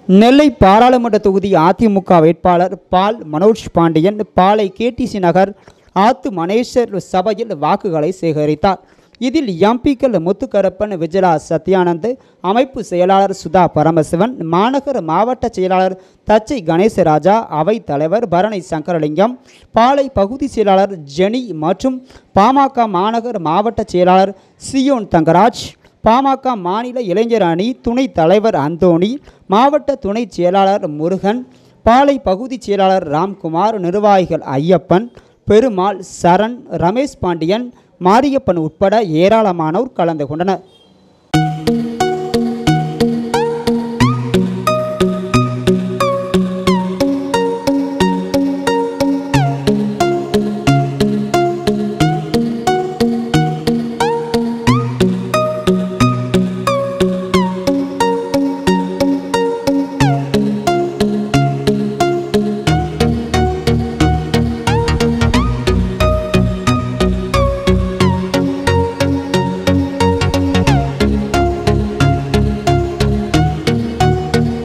நெல்லை பாராளுமன்ற தொகுதி அதிமுக வேட்பாளர் பால் மனோஜ் பாண்டியன் பாலை கேடிசி நகர் ஆத்து மனேஸ்வர் சபையில் வாக்குகளை சேகரித்தார் இதில் எம்பிக்கள் முத்துக்கருப்பன் விஜயலா சத்யானந்த் அமைப்பு செயலாளர் சுதா பரமசிவன் மாநகர மாவட்ட செயலாளர் தச்சை கணேசராஜா அவைத் தலைவர் பரணி சங்கரலிங்கம் பாலை பகுதி செயலாளர் ஜெனி மற்றும் பாமக மாநகர மாவட்ட செயலாளர் சியோன் தங்கராஜ் பாமக மாநில இளைஞர் அணி துணைத் தலைவர் அந்தோணி மாவட்ட துணை செயலாளர் முருகன் பாலை பகுதி செயலாளர் ராம்குமார் நிர்வாகிகள் ஐயப்பன் பெருமாள் சரண் ரமேஷ் பாண்டியன் மாரியப்பன் உட்பட ஏராளமானோர் கலந்து கொண்டனர்